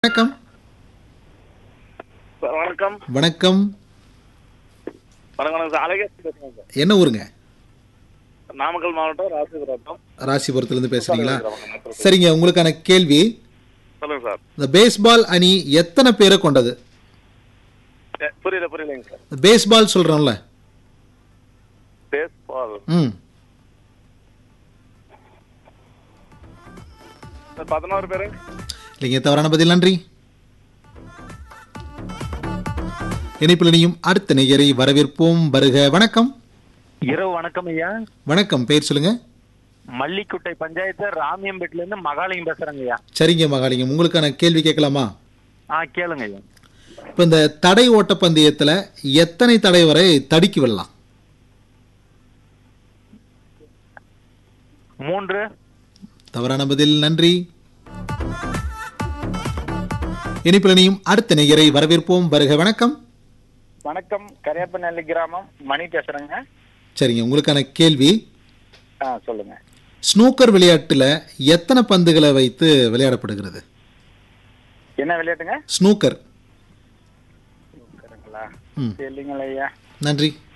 வணக்கம் சார் வணக்கம் வணக்கம் வணக்கம் வணக்கம் சார் அழகேஷ் பேசுகிறேன் சார் என்ன ஊருங்க நாமக்கல் மாவட்டம் ராசிபுரம் ராசிபுரத்துலேருந்து பேசுறீங்களா சரிங்க உங்களுக்கான கேள்வி சொல்லுங்க சார் இந்த பேஸ்பால் அணி எத்தனை பேரை கொண்டது ஏ, புரியல புரியலைங்க சார் இந்த பேஸ்பால் சொல்கிறோம்ல பேஸ்பால் ம் சார் பதினோரு பேரு இல்லைங்க தவறான பதில் நன்றி இணைப்பில் இணையும் அடுத்த நேயரை வரவேற்போம் வருக வணக்கம் இரவு வணக்கம் ஐயா வணக்கம் பெயர் சொல்லுங்க மல்லிக்குட்டை பஞ்சாயத்து ராமியம்பேட்டில இருந்து மகாலிங்கம் பேசுறேங்க ஐயா சரிங்க மகாலிங்கம் உங்களுக்கான கேள்வி கேட்கலாமா ஆ கேளுங்க ஐயா இப்போ இந்த தடை ஓட்ட பந்தயத்தில் எத்தனை தடை வரை தடுக்கி விடலாம் மூன்று தவறான பதில் நன்றி இணைப்பில் இணையும் அடுத்த நேயரை வரவேற்போம் வருக வணக்கம் வணக்கம் கரையப்பநல்லி கிராமம் மணி பேசுறேங்க சரிங்க உங்களுக்கான கேள்வி ஆ சொல்லுங்க ஸ்னூக்கர் விளையாட்டில் எத்தனை பந்துகளை வைத்து விளையாடப்படுகிறது என்ன விளையாட்டுங்க ஸ்னூக்கர் சரிங்களா ம் இல்லைங்களா ஐயா நன்றி